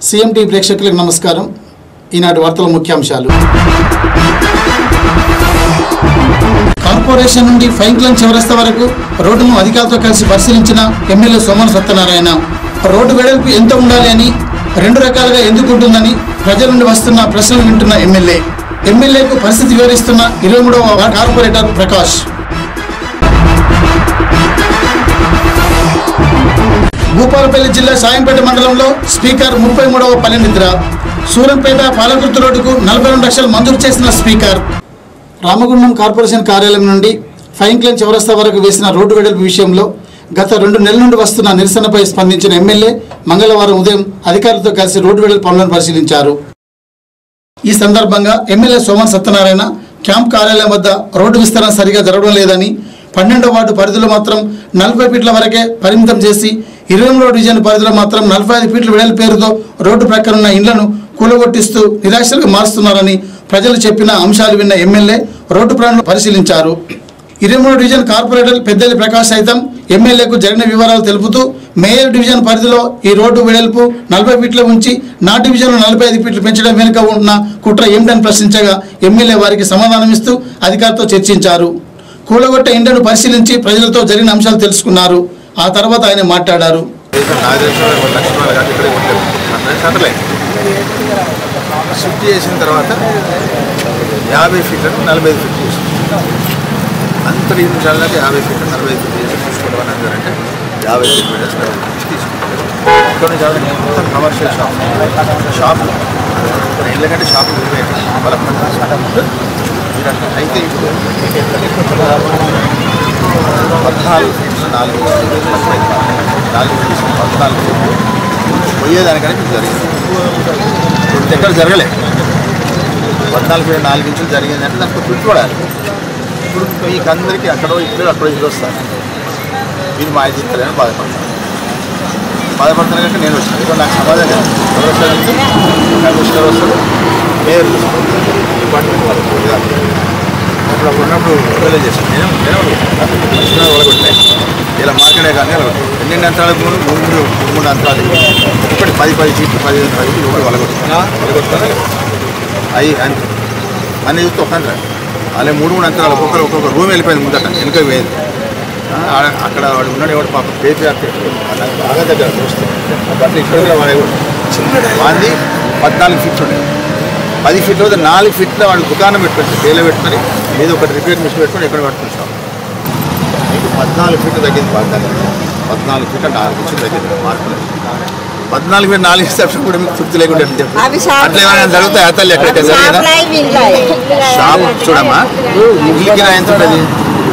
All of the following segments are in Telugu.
సిఎంటి ప్రేక్షకులకు నమస్కారం ఈనాటి వార్తల ముఖ్యాంశాలు కార్పొరేషన్ నుండి ఫైన్క్లన్ చివరస్త వరకు రోడ్డును అధికారులతో కలిసి పరిశీలించిన ఎమ్మెల్యే సోమన సత్యనారాయణ రోడ్డు వెడల్పు ఎంత ఉండాలి అని రెండు రకాలుగా ఎందుకు ఉంటుందని ప్రజల నుండి వస్తున్న ప్రశ్నలు వింటున్న ఎమ్మెల్యే ఎమ్మెల్యేకు పరిస్థితి వివరిస్తున్న ఇరవై మూడవ వార్డు కార్పొరేటర్ ప్రకాష్ భూపాలపల్లి జిల్లా సాయంపేట మండలంలో స్పీకర్ ముప్పై మూడవ పల్లె నిద్ర సూరంపేట పాలకుర్తి రోడ్డుకు నలభై రెండు లక్షలు మంజూరు చేసిన స్పీకర్ రామగుండం కార్పొరేషన్ కార్యాలయం నుండి ఫైన్క్లైన్ చౌరస్తా వరకు వేసిన రోడ్డు వెడల్పు విషయంలో గత రెండు నెలల నుండి వస్తున్న నిరసనపై స్పందించిన ఎమ్మెల్యే మంగళవారం ఉదయం అధికారులతో కలిసి రోడ్డు వెడల్పు పనులను పరిశీలించారు ఈ సందర్భంగా ఎమ్మెల్యే సోమన్ సత్యనారాయణ క్యాంప్ కార్యాలయం వద్ద రోడ్డు విస్తరణ సరిగా జరగడం లేదని పన్నెండో వార్డు పరిధిలో మాత్రం నలభై ఫీట్ల వరకే పరిమితం చేసి ఇరవై మూడో డివిజన్ పరిధిలో మాత్రం నలభై ఐదు ఫీట్ల వెడల్ పేరుతో రోడ్డు ప్రక్కన ఉన్న ఇండ్లను కూలగొట్టిస్తూ నిరాశలకు మారుస్తున్నారని ప్రజలు చెప్పిన అంశాలు విన్న ఎమ్మెల్యే రోడ్డు పనులను పరిశీలించారు ఇరవై మూడు డివిజన్ కార్పొరేటర్ పెద్దలి ప్రకాష్ సైతం ఎమ్మెల్యేకు జరిగిన వివరాలు తెలుపుతూ మేయర్ డివిజన్ పరిధిలో ఈ రోడ్డు వెడల్పు నలభై ఫీట్లు ఉంచి నా డివిజన్లో నలభై ఐదు ఫీట్లు పెంచడం వెనుక ఉన్న కుట్ర ఏమిటని ప్రశ్నించగా ఎమ్మెల్యే వారికి సమాధానమిస్తూ అధికారితో చర్చించారు కూలగొట్టే ఇండను పరిశీలించి ప్రజలతో జరిగిన అంశాలు తెలుసుకున్నారు ఆ తర్వాత ఆయన మాట్లాడారు నా దేశంలో ఒక లక్ష రూపాయలు కాదు ఇక్కడే ఉంటారు అన్నది కట్టలే షిఫ్ట్ చేసిన తర్వాత యాభై ఫీట్లను నలభై ఐదు ఫీట్లు చేసి అంత ఈ నిమిషాల దాకా యాభై ఫీట్లు నలభై ఐదు ఫీట్లు చేసి తీసుకోవడం అని అన్నారంటే యాభై ఫీట్లు పెట్టేసి నలభై ఫీట్లు తీసుకుంటారు ఇక్కడ నుంచి ఆవిడ మొత్తం కమర్షియల్ షాప్ షాప్ ఎందుకంటే షాప్ బలపడుతుంది అయితే ఇప్పుడు పద్నాలుగు ఫీట్స్ నాలుగు నాలుగు ఫీట్స్ పద్నాలుగు ఫీట్లు పోయేదానికనే మీకు జరిగింది ఇప్పుడు ఎక్కడ జరగలే పద్నాలుగు ఫీట్ నాలుగు ఇంచులు జరిగిందంటే దానికి ఫిట్ చూడాలి ఇప్పుడు మీకు అందరికీ అక్కడో ఇక్కడ అక్కడో ఇది వస్తాను మీరు మా ఇది ఇస్తారని బాధపడతాను బాధపడుతున్నా కనుక నేను వచ్చాను ఇప్పుడు నాకు సమాధానం లేదు ఎవరు వస్తారు కమిషనర్ వస్తారు మేయర్ డిపార్ట్మెంట్ వాళ్ళు అప్పుడు అప్పుడు ఉన్నప్పుడు ఎమ్మెల్యే చేశాను నేను నేను వలగొట్టినాయి ఇలా మార్కెటే కానీ ఎన్ని అంతరాలకు ముందు మూడు మూడు మూడు మూడు అంతరాలు ఒకటి పది పది సీట్లు పది పది ఒకటి వలగొట్టుకున్నా వలగొట్టుకున్నా అవి అంతే అన్ని చూస్తే ఒక అంతరం అలా మూడు మూడు అంతరాలు ఒక్కొక్కరు ఒక్కొక్క రూమ్ వెళ్ళిపోయింది ముందట వెనుక పోయింది ఆ, ఆడ- అక్కడ వాడు ఉన్నాడు ఎవడు పాప పేపీ బాగా దగ్గర చూస్తే బట్ ఇక్కడ కూడా వాడు వాంది పద్నాలుగు ఫీట్లు ఉండే పది ఫీట్ల వద్ద నాలుగు ఫీట్ల వాడు దుకాణం పెట్టుకొని తేల పెట్టుకొని మీద ఒకటి రిపేర్ మిషన్ పెట్టుకొని ఎక్కడ పెట్టుకుని షాప్ మీకు పద్నాలుగు ఫీట్లు తగ్గింది బాగా పద్నాలుగు ఫీట్ల నాలుగు ఇంచులు తగ్గింది మార్పులు పద్నాలుగు ఫీట్ నాలుగు ఇస్తే కూడా మీకు తృప్తి లేకుండా ఎట్లా చెప్పు? అవి షాప్ అట్లా ఏమైనా జరుగుతాయి అతలు ఎక్కడైతే జరిగేదా షాప్లై విల్లాయ్. షాప్ చూడమ్మా ఇల్లు కిరాయి ఎంత ఉంటుంది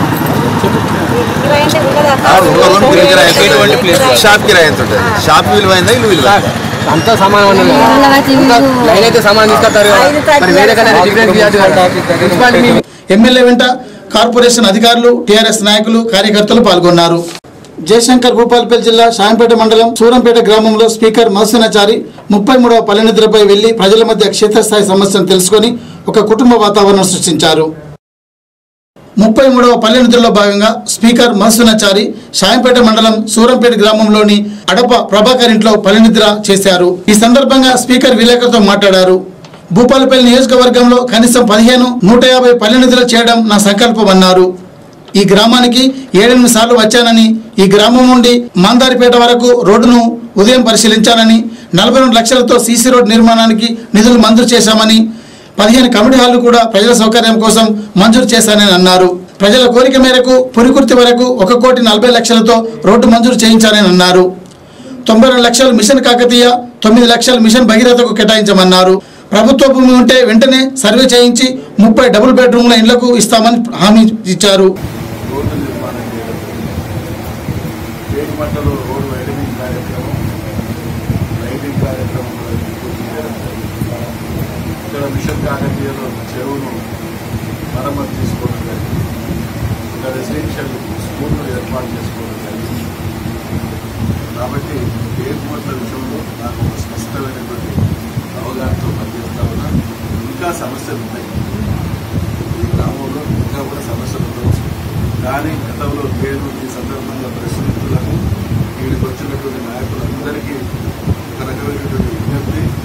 ఆ, ఒక రూమ్ కిరాయి కిరాయి ఎంత ఉంటుంది? షాప్ కిరాయి ఎంత ఉంటుంది షాప్ విలువ అయిందా ఇల్లు విలువ అయిందా? అంతా సమానం అన్నది అంతా లైన్ అయితే సమానం తీసుకొస్తారు కదా. మరి వేరే కన్నా డిఫరెన్స్ ఇవ్వదు కదా. మున్సిపాలిటీ మీ- ఎమ్మెల్యే వెంట కార్పొరేషన్ అధికారులు టీఆర్ఎస్ నాయకులు కార్యకర్తలు పాల్గొన్నారు జయశంకర్ భూపాలపల్లి జిల్లా షాంపేట మండలం సూరంపేట గ్రామంలో స్పీకర్ మహసీనాచారి ముప్పై మూడవ పల్లెనిద్రపై వెళ్లి ప్రజల మధ్య క్షేత్రస్థాయి సమస్యను తెలుసుకొని ఒక కుటుంబ వాతావరణం సృష్టించారు ముప్పై మూడవ పల్లెనిద్రలో భాగంగా స్పీకర్ మహసూనాచారి షాయంపేట మండలం సూరంపేట గ్రామంలోని అడప ప్రభాకర్ ఇంట్లో పల్లెనిద్ర చేశారు ఈ సందర్భంగా స్పీకర్ విలేకరులతో మాట్లాడారు భూపాలపల్లి నియోజకవర్గంలో కనీసం పదిహేను నూట యాభై పల్లెనిద్రలు చేయడం నా సంకల్పం అన్నారు ఈ గ్రామానికి ఏడెనిమిది సార్లు వచ్చానని ఈ గ్రామం నుండి మందారిపేట వరకు రోడ్డును ఉదయం పరిశీలించానని నలభై రెండు లక్షలతో సీసీ రోడ్ నిర్మాణానికి నిధులు మంజూరు చేశామని పదిహేను కమిటీ హాళ్లు కూడా ప్రజల సౌకర్యం కోసం మంజూరు చేశానని అన్నారు ప్రజల కోరిక మేరకు పురికుర్తి వరకు ఒక కోటి నలభై లక్షలతో రోడ్డు మంజూరు చేయించానని అన్నారు తొంభై రెండు లక్షలు మిషన్ కాకతీయ తొమ్మిది లక్షలు మిషన్ భగీరథకు కేటాయించమన్నారు ప్రభుత్వ భూమి ఉంటే వెంటనే సర్వే చేయించి ముప్పై డబుల్ బెడ్రూమ్ల ఇళ్లకు ఇస్తామని హామీ ఇచ్చారు రోడ్డు నిర్మాణం చేయడం పేరుమట్టలో రోడ్డు వైడనింగ్ కార్యక్రమం లైటింగ్ కార్యక్రమం కూడా పూర్తి చేయడం జరిగింది ఇక్కడ మిషన్ కాకతీయలో చెరువును మరమ్మతు చేసుకోవడం జరిగింది ఇక్కడ రెసిడెన్షియల్ స్కూల్ను ఏర్పాటు చేసుకోవడం జరిగింది కాబట్టి పేరుమట్ల విషయంలో నాకు ఒక స్పష్టమైనటువంటి అవగాహనతో పనిచేస్తా ఉన్నా ఇంకా సమస్యలు ఉన్నాయి ఈ గ్రామంలో ఇంకా కూడా సమస్యలు ఉండవచ్చు కానీ గతంలో నేను ఈ సందర్భంగా ప్రశ్నితులకు వీడికి వచ్చినటువంటి నాయకులందరికీ ఒక రకమైనటువంటి విజ్ఞప్తి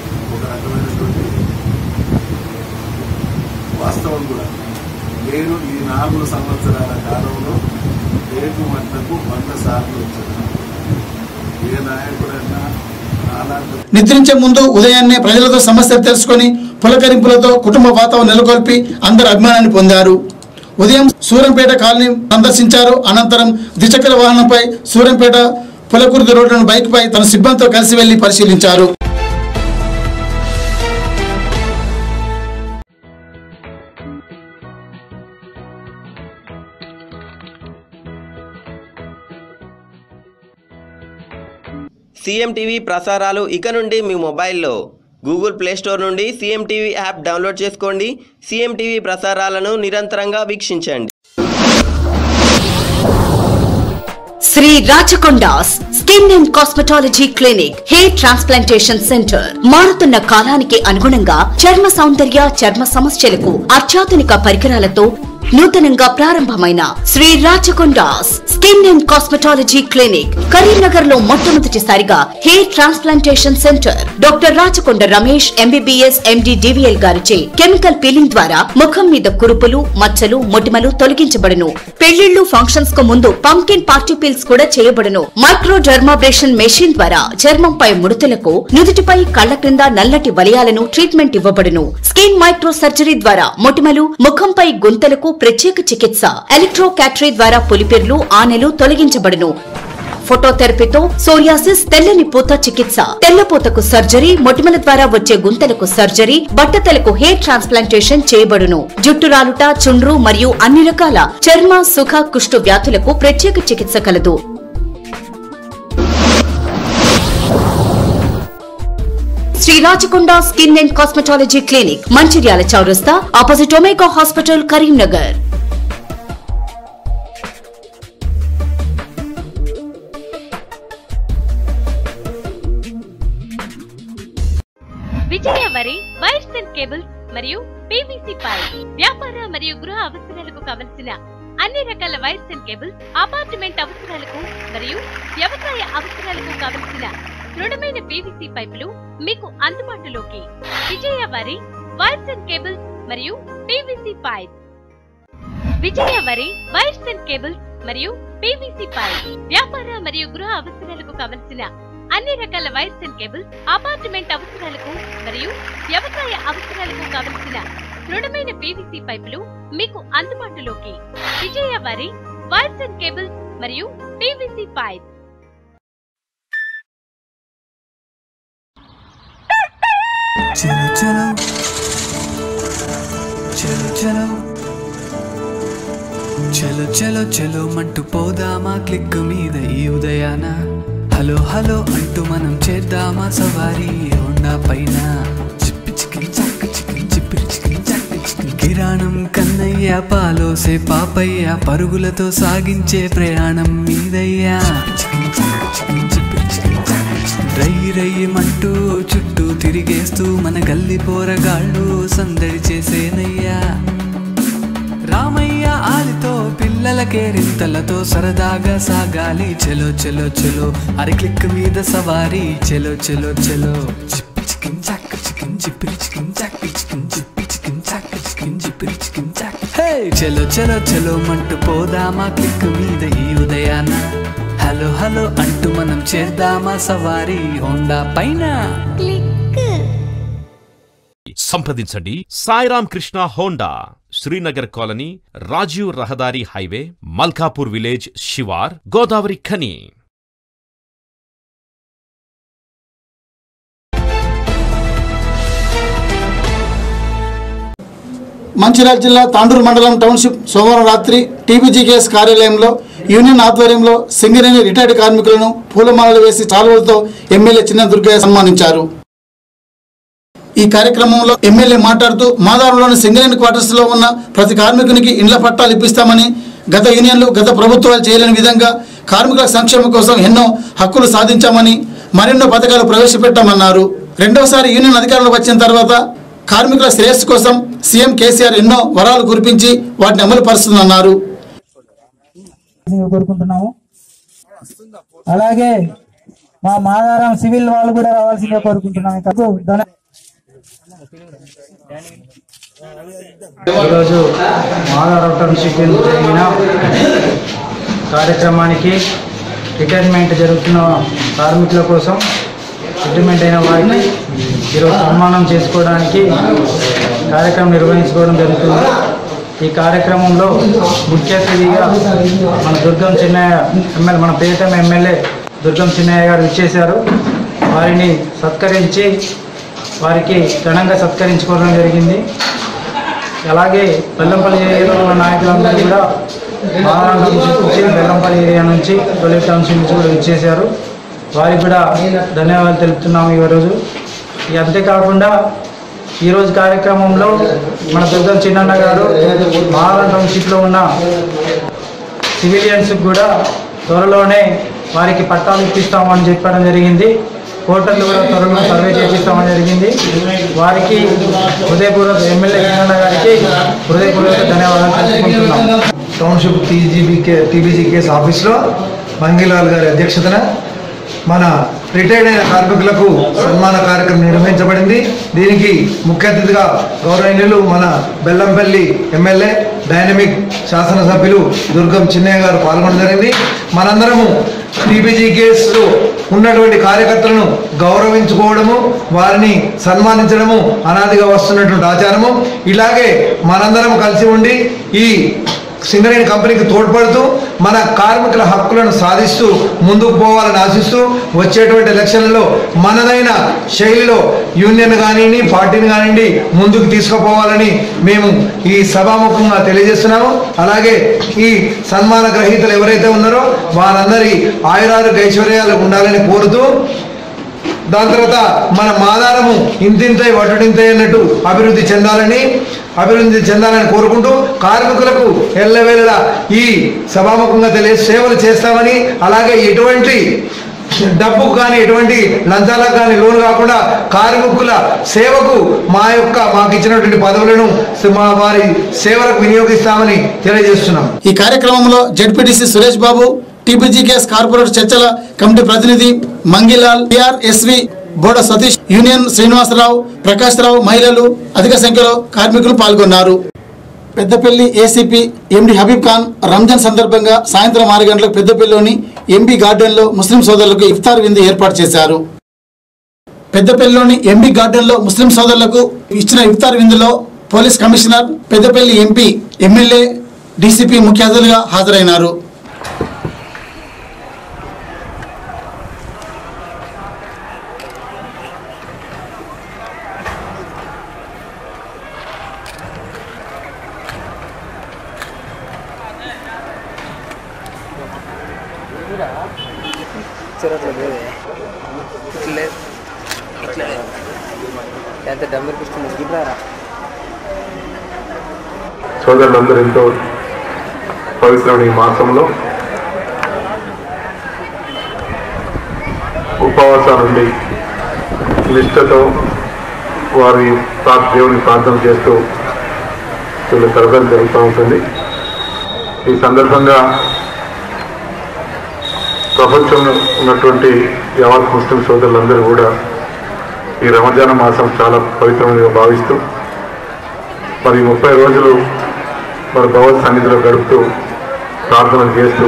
రకమైనటువంటి వాస్తవం కూడా నేను ఈ నాలుగు సంవత్సరాల కాలంలో రేపు మట్టకు వంద సార్లు వచ్చాను ఏ నాయకుడైనా నాలాంటి నిద్రించే ముందు ఉదయాన్నే ప్రజలతో సమస్యలు తెలుసుకొని పులకరింపులతో కుటుంబ వాతావరణం నెలకొల్పి అందరు అభిమానాన్ని పొందారు ఉదయం సూరంపేట కాలనీ సందర్శించారు అనంతరం ద్విచక్ర వాహనంపై సూరంపేట పులకుర్తి రోడ్డును బైక్పై తన సిబ్బందితో కలిసి వెళ్లి పరిశీలించారు సీఎం టీవీ ప్రసారాలు ఇక నుండి మీ మొబైల్లో గూగుల్ ప్లే స్టోర్ నుండి సీఎం టీవీ యాప్ డౌన్లోడ్ చేసుకోండి సీఎం టీవీ ప్రసారాలను నిరంతరంగా వీక్షించండి Shri Rachakonda's skin and cosmetology clinic hair transplantation centre మారుతున్న కాలానికి అనుగుణంగా చర్మ సౌందర్య చర్మ సమస్యలకు అత్యాధునిక పరికరాలతో నూతనంగా ప్రారంభమైన Shri Rachakonda's skin and cosmetology clinic Karimnagar లో మొట్టమొదటిసారిగా hair transplantation centre doctor Rachakonda Ramesh MBBS MD DVL గారిచే కెమికల్ పీలింగ్ ద్వారా ముఖం మీద కురుపులు మచ్చలు మొటిమలు తొలగించబడును పెళ్లిళ్లు ఫంక్షన్స్ కు ముందు పంకిన్ పార్టీ పీల్స్ కూడా చేయబడును మైక్రో డర్మాబ్రేషన్ మెషిన్ ద్వారా చర్మంపై ముడతలకు నుదుటిపై కళ్ల క్రింద నల్లటి వలయాలను ట్రీట్మెంట్ ఇవ్వబడును స్కిన్ మైక్రో సర్జరీ ద్వారా మొటిమలు ముఖంపై గుంతలకు ప్రత్యేక చికిత్స ఎలక్ట్రో క్యాటరీ ద్వారా పులిపిర్లు ఆనెలు తొలగించబడును ఫోటోథెరపీతో సోరియాసిస్ తెల్లని పూత చికిత్స తెల్లపూతకు సర్జరీ మొటిమల ద్వారా వచ్చే గుంతలకు సర్జరీ బట్టతలకు హెయిర్ ట్రాన్స్ప్లాంటేషన్ చేయబడును జుట్టు రాలుట చుండ్రు మరియు అన్ని రకాల చర్మ సుఖ కుష్టు వ్యాధులకు ప్రత్యేక చికిత్స కలదు Shri Rachakonda skin and cosmetology clinic Mancherial చౌరస్తా opposite Omega hospital Karimnagar Vijaya Vari wires and cables మరియు పీవీసీ పైప్ వ్యాపార మరియు గృహ అవసరాలకు కావలసిన అన్ని రకాల వైర్స్ అండ్ కేబుల్స్ అపార్ట్మెంట్ అవసరాలకు మరియు వ్యవసాయ అవసరాలకు కావలసిన దృఢమైన పీవీసీ పైపులు మీకు అందుబాటులోకి Vijaya Vari wires and cables మరియు PVC pipe Vijaya Vari wires and cables మరియు పీవీసీ పైప్ వ్యాపార మరియు గృహ అవసరాలకు కావలసిన అన్ని రకాల వైర్స్ అండ్ కేబుల్స్ అపార్ట్మెంట్ అవసరాలకు మరియు వ్యవసాయ అవసరాలకు కావలసిన దృఢమైన పీవీసీ పైపులు మీకు అందుబాటులోకి Vijaya Vari wires and cables మరియు పీవీసీ పైప్ చలో చలో చలో చలో చలో చలో చలో మంటూ పోదామా క్లిక్ మీద ఈ ఉదయాన హలో హలో అంటూ మనం చేద్దామా సవారీ హోండా పైన చిప్పి చికిన్ చక్క చికిన్ చిప్పిరి చికిన్ చక్క చికిన్ కిరాణం కన్నయ్య పాలోసే పాపయ్య పరుగులతో సాగించే ప్రయాణం మీదయ్యా చికిన్ చక్క చికిన్ చిప్పిరి చికిన్ చక్క చికిన్ రై రయ్యమంటూ చుట్టూ తిరిగేస్తూ మన గల్లి పోరగాళ్ళు సందడి చేసేనయ్యా రామయ్య ఆలితో పిల్లలకే రింతలతో సరదాగా సాగాలి చెలో చెలో చెలో అరి క్లిక్ మీద సవారీ చెలో చెలో చెలో చిప్పి చికిన్ చాక్ చికిన్ చిప్పిరి చికిన్ చాక్ చికిన్ చిప్పి చికిన్ చాక్ చికిన్ చిప్పిరి చికిన్ చాక్ హే చెలో చెలో చెలో మంటూ పోదామా క్లిక్ మీద ఈ ఉదయాన హలో హలో అంటూ మనం చేద్దామా సవారీ హోండా పైన సంప్రదించండి సాయిరామ్ కృష్ణ హోండా శ్రీనగర్ కాలనీ రాజీవ్ రహదారి హైవే మల్కాపూర్ విలేజ్ శివార్ గోదావరి ఖని మంచిర్యాల జిల్లా తాండూరు మండలం టౌన్షిప్ సోమవారం రాత్రి టీబీజీకేఎస్ కార్యాలయంలో యూనియన్ ఆధ్వర్యంలో సింగరేణి రిటైర్డ్ కార్మికులను పూలమాలలు వేసి చాలువలతో ఎమ్మెల్యే చిన్న దుర్గయ్య సన్మానించారు ఈ కార్యక్రమంలో ఎమ్మెల్యే మాట్లాడుతూ మాదారంలోని సింగరేణి క్వార్టర్స్ లో ఉన్న ప్రతి కార్మికునికి ఇండ్ల పట్టాలు ఇప్పిస్తామని గత యూనియన్లు గత ప్రభుత్వాలు చేయలేని విధంగా కార్మికుల సంక్షేమం కోసం ఎన్నో హక్కులు సాధించామని మరెన్నో పథకాలు ప్రవేశపెట్టామన్నారు రెండవసారి యూనియన్ అధికారంలోకి వచ్చిన తర్వాత కార్మికుల శ్రేయస్సు కోసం సీఎం కేసీఆర్ ఎన్నో వరాలు కురిపించి వాటిని అమలు పరుస్తుందన్నారు కోరుకుంటున్నాము అలాగే మా మాదారం సివిల్ వాళ్ళు కూడా రావాల్సిందిగా కోరుకుంటున్నాము ఇక ధన- ఈరోజు మాధవరావు టౌన్షిప్ జరిగిన కార్యక్రమానికి రిటైర్మెంట్ జరుగుతున్న కార్మికుల కోసం రిటైర్మెంట్ అయిన వారికి ఈరోజు సన్మానం చేసుకోవడానికి కార్యక్రమం నిర్వహించుకోవడం జరుగుతుంది ఈ కార్యక్రమంలో ముఖ్య అతిథిగా మన దుర్గం చిన్నయ్య ఎమ్మెల్యే మన పేటం ఎమ్మెల్యే దుర్గం చిన్నయ్య గారు ఇచ్చేశారు వారిని సత్కరించి వారికి ఘనంగా సత్కరించుకోవడం జరిగింది అలాగే బెల్లంపల్లి ఏరియాలో ఉన్న నాయకులందరూ కూడా మాదారం టౌన్షిప్ నుంచి బెల్లంపల్లి ఏరియా నుంచి తొలి టౌన్షిప్ నుంచి కూడా ఇచ్చేశారు వారికి కూడా ధన్యవాదాలు తెలుపుతున్నాము ఈరోజు ఇక అంతేకాకుండా ఈరోజు కార్యక్రమంలో మన దుర్గం చిన్నన్న గారు మాదారం టౌన్షిప్లో ఉన్న సివిలియన్స్ కూడా త్వరలోనే వారికి పట్టాలు ఇప్పిస్తామని చెప్పడం జరిగింది హోటళ్ళు కూడా త్వరలో సర్వే చేపిస్తామని జరిగింది వారికి హృదయపూర్వక ఎమ్మెల్యే చిన్నన్న గారికి హృదయపూర్వక ధన్యవాదాలు తెలుసుకుంటున్నాం టౌన్షిప్ టీజీబీకే టీబీజీ కేసు ఆఫీస్లో మంగిలాల్ గారి అధ్యక్షతన మన రిటైర్డ్ అయిన కార్మికులకు సన్మాన కార్యక్రమం నిర్వహించబడింది దీనికి ముఖ్య అతిథిగా గౌరవనీయులు మన బెల్లంపల్లి ఎమ్మెల్యే డైనమిక్ శాసనసభ్యులు దుర్గం చిన్నయ్య గారు పాల్గొనడం జరిగింది మనందరము టీబీజీ కేసులో ఉన్నటువంటి కార్యకర్తలను గౌరవించుకోవడము వారిని సన్మానించడము అనాదిగా వస్తున్నటువంటి ఆచారము ఇలాగే మనందరం కలిసి ఉండి ఈ సింగరేణి కంపెనీకి తోడ్పడుతూ మన కార్మికుల హక్కులను సాధిస్తూ ముందుకు పోవాలని ఆశిస్తూ వచ్చేటువంటి ఎలక్షన్లలో మనదైన శైలిలో యూనియన్ కానివ్వండి పార్టీని కానివ్వండి ముందుకు తీసుకుపోవాలని మేము ఈ సభాముఖంగా తెలియజేస్తున్నాము అలాగే ఈ సన్మాన గ్రహీతలు ఎవరైతే ఉన్నారో వారందరి ఆయురారోగ్య ఐశ్వర్యాలు ఉండాలని కోరుతూ దాని తర్వాత మన మాదారము ఇంతింతై వటుడింతై అన్నట్టు అభివృద్ధి చెందాలని అభివృద్ధి చెందాలని కోరుకుంటూ కార్మికులకు ఎల్లవేళలా ఈ సభాముఖంగా తెలియ సేవలు చేస్తామని అలాగే ఎటువంటి డబ్బుకు కానీ ఎటువంటి లంచాలకు కానీ లోన్ కాకుండా కార్మికుల సేవకు మా యొక్క మాకు ఇచ్చినటువంటి పదవులను మా వారి సేవలకు వినియోగిస్తామని తెలియజేస్తున్నాం ఈ కార్యక్రమంలో ZPTC Suresh Babu TPGKS corporate చర్చల కమిటీ ప్రతినిధి మంగిలాల్ టిఆర్ఎస్వి బోడ సతీష్ యూనియన్ శ్రీనివాసరావు ప్రకాష్ రావు మహిళలు అధిక సంఖ్యలో కార్మికులు పాల్గొన్నారు పెద్దపల్లి ఏసీపీ ఎండి హబీబ్ ఖాన్ రంజాన్ సందర్భంగా సాయంత్రం ఆరు గంటలకు పెద్దపల్లిలోని ఎంబీ గార్డెన్లో ముస్లిం సోదరులకు ఇఫ్తార్ విందు ఏర్పాటు చేశారు పెద్దపల్లిలోని ఎంబీ గార్డెన్లో ముస్లిం సోదరులకు ఇచ్చిన ఇఫ్తార్ విందులో police commissioner Peddapalli MP MLA DCP ముఖ్య అతిథులుగా హాజరైనారు ఎంత డబ్బులు ఇస్తుంది గిట్రారా సోదరులందరూ ఎంతో పవిత్రమైన ఈ మాసంలో ఉపవాసాల నుండి నిష్ఠతో వారి ప్రా- దేవుని ప్రార్థన చేస్తూ వీళ్ళ తరగతి జరుగుతూ ఉంటుంది ఈ సందర్భంగా ప్రపంచంలో ఉన్నటువంటి యావత్ ముస్లిం సోదరులందరూ కూడా ఈ రమజాన మాసం చాలా పవిత్రమైనదిగా భావిస్తూ మరి ముప్పై రోజులు మరి భగవత్ సన్నిధిలో గడుపుతూ ప్రార్థనలు చేస్తూ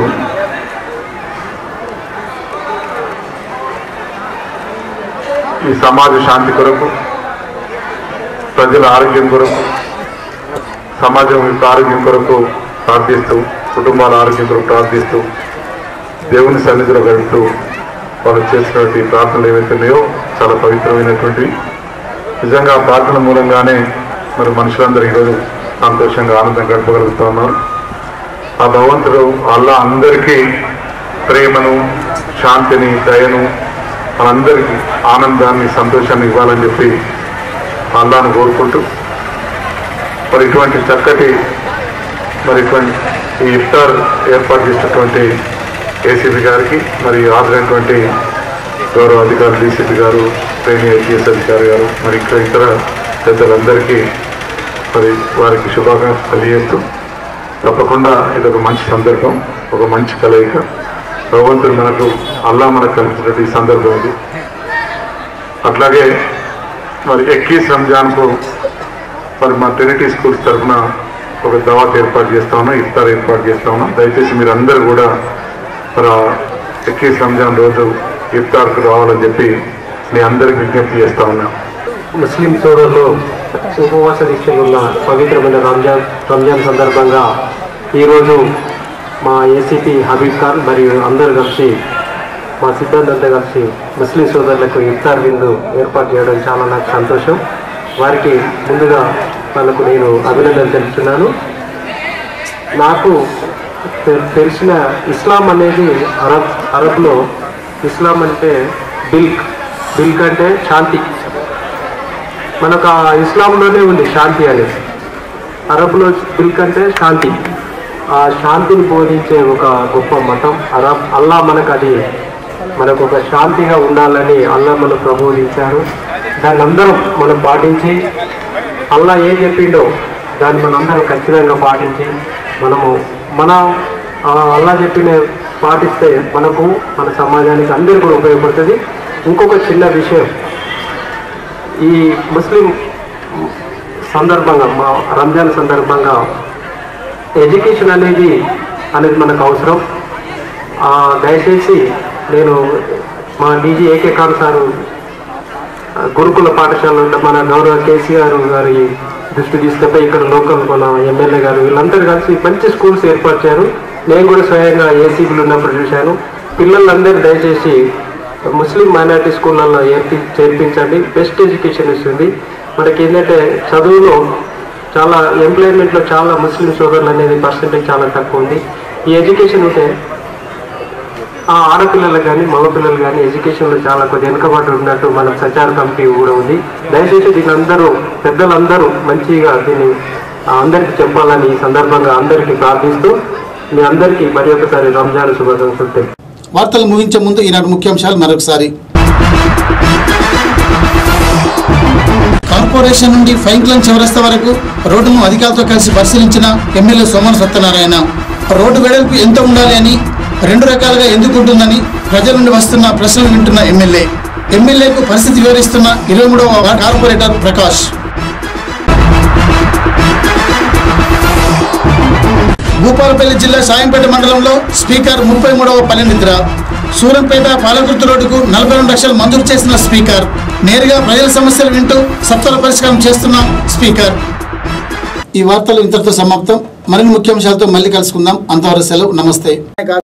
ఈ సమాజ శాంతి కొరకు ప్రజల ఆరోగ్యం కొరకు సమాజం యొక్క ఆరోగ్యం కొరకు ప్రార్థిస్తూ కుటుంబాల ఆరోగ్యం కొరకు ప్రార్థిస్తూ దేవుని సన్నిధిలో గడుపుతూ వాళ్ళు చేసినటువంటి ప్రార్థనలు ఏవైతే ఉన్నాయో చాలా పవిత్రమైనటువంటివి నిజంగా ఆ ప్రార్థన మూలంగానే మరి మనుషులందరూ ఈరోజు సంతోషంగా ఆనందం గడపగలుగుతూ ఉన్నారు ఆ భగవంతుడు అల్లా అందరికీ ప్రేమను శాంతిని దయను మనందరికీ ఆనందాన్ని సంతోషాన్ని ఇవ్వాలని చెప్పి అల్లాను కోరుకుంటూ మరి ఇటువంటి చక్కటి మరి ఇటువంటి ఈ ఇఫ్తార్ ఏర్పాటు చేసినటువంటి ఏసీపీ గారికి మరి హాజరైనటువంటి గౌరవ అధికారులు డీసీపీ గారు ట్రైనింగ్ ఐపీఎస్ అధికారి గారు మరి ఇక్కడ ఇతర పెద్దలందరికీ మరి వారికి శుభాకాంక్షలు తెలియజేస్తూ తప్పకుండా ఇది ఒక మంచి సందర్భం ఒక మంచి కలయిక భగవంతుడు మనకు అల్లా మనకు కల్పించినటువంటి ఈ సందర్భం ఇది అట్లాగే మరి ఎక్కీస్ రంజాన్కు మరి మా ట్రినిటీ స్కూల్స్ తరఫున ఒక దావత్ ఏర్పాటు చేస్తా ఉన్నాం ఇఫ్తార్ ఏర్పాటు చేస్తా ఉన్నాం దయచేసి మీరు అందరూ కూడా మరి ఆ ఎక్కీస్ రంజాన్ రోజు ఇఫ్తార్కు రావాలని చెప్పి మీ అందరికి విజ్ఞప్తి చేస్తా ఉన్నాం ముస్లిం సోదరులు ఉపవాస దీక్షలు ఉన్న పవిత్రమైన రంజాన్ రంజాన్ సందర్భంగా ఈరోజు మా ఏసీపీ హబీబ్ ఖాన్ మరియు అందరూ కలిసి మా సిబ్బంది అంతా కలిసి ముస్లిం సోదరులకు ఇఫ్తార్ విందు ఏర్పాటు చేయడం చాలా నాకు సంతోషం వారికి ముందుగా వాళ్ళకు నేను అభినందన తెలుపుతున్నాను నాకు తె- తెలిసిన ఇస్లాం అనేది అరబ్ అరబ్లో ఇస్లాం అంటే బిల్క్ బిల్క్ అంటే శాంతి మనకు ఆ ఇస్లాంలోనే ఉంది శాంతి అనేది అరబ్లో బిల్క్ అంటే శాంతి ఆ శాంతిని బోధించే ఒక గొప్ప మతం అరబ్ అల్లా మనకు అది మనకు ఒక శాంతిగా ఉండాలని అల్లా మనకు ప్రబోధించారు దాన్ని అందరం మనం పాటించి అల్లా ఏం చెప్పిండో దాన్ని మనందరం ఖచ్చితంగా పాటించి మనము మన ఆ అల్లా చెప్పిన పాటిస్తే మనకు మన సమాజానికి అందరికీ కూడా ఉపయోగపడుతుంది ఇంకొక చిన్న విషయం ఈ ముస్లిం సందర్భంగా మా రంజాన్ సందర్భంగా ఎడ్యుకేషన్ అనేది అనేది మనకు అవసరం ఆ, దయచేసి నేను మా డీజీ ఏకే ఖాన్ సారు ఆ, గురుకుల పాఠశాల ఉంటే మన గౌరవ కేసీఆర్ గారి దృష్టి తీసుకుపోయి ఇక్కడ లోకల్ మన ఎమ్మెల్యే గారు వీళ్ళందరూ కలిసి మంచి స్కూల్స్ ఏర్పాటు చేశారు నేను కూడా స్వయంగా ఏసీబీలు ఉన్నప్పుడు చూశాను పిల్లలందరూ దయచేసి ముస్లిం మైనారిటీ స్కూళ్ళల్లో ఏర్పి చేర్పించండి బెస్ట్ ఎడ్యుకేషన్ ఇస్తుంది మనకి ఏంటంటే చదువులో చాలా ఎంప్లాయ్మెంట్లో చాలా ముస్లిం సోదరులు అనేది పర్సంటేజ్ చాలా తక్కువ ఉంది ఈ ఎడ్యుకేషన్ ఉంటే ఆ ఆడపిల్లలకు కానీ మగపిల్లలు కానీ ఎడ్యుకేషన్లో చాలా కొద్ది వెనుకబాటు ఉన్నట్టు మన సచార కమిటీ కూడా ఉంది దయచేసి దీని అందరూ పెద్దలందరూ మంచిగా దీన్ని ఆ, అందరికీ చెప్పాలని ఈ సందర్భంగా అందరికీ ప్రార్థిస్తూ మీ అందరికీ మరి ఒకసారి రంజాన్ శుభాకాంక్షలు తెలుపు వార్తలు ముగించే ముందు ఈనాటి ముఖ్యాంశాలు మరొకసారి కార్పొరేషన్ నుండి ఫైన్క్లన్ చౌరస్తా వరకు రోడ్డును అధికారులతో కలిసి పరిశీలించిన ఎమ్మెల్యే సోమన్ సత్యనారాయణ రోడ్డు వెడల్పు ఎంత ఉండాలి అని రెండు రకాలుగా ఎందుకు ఉంటుందని ప్రజల నుండి వస్తున్న ప్రశ్నలు వింటున్న ఎమ్మెల్యే ఎమ్మెల్యేకు పరిస్థితి వివరిస్తున్న ఇరవై మూడవ కార్పొరేటర్ ప్రకాష్ భూపాలపల్లి జిల్లా సాయంపేట మండలంలో స్పీకర్ ముప్పై మూడవ పల్లెనిద్ర సూరంపేట పాలకుర్తి రోడ్డుకు నలభై రెండు లక్షలు మంజూరు చేసిన స్పీకర్ నేరుగా ప్రజల సమస్యలు వింటూ సత్వర పరిష్కారం చేస్తున్న స్పీకర్ ఈ వార్తలు ఇంతటితో సమాప్తం మరిన్ని ముఖ్యాంశాలతో మళ్ళీ కలుసుకుందాం అంతవరకు సెలవు నమస్తే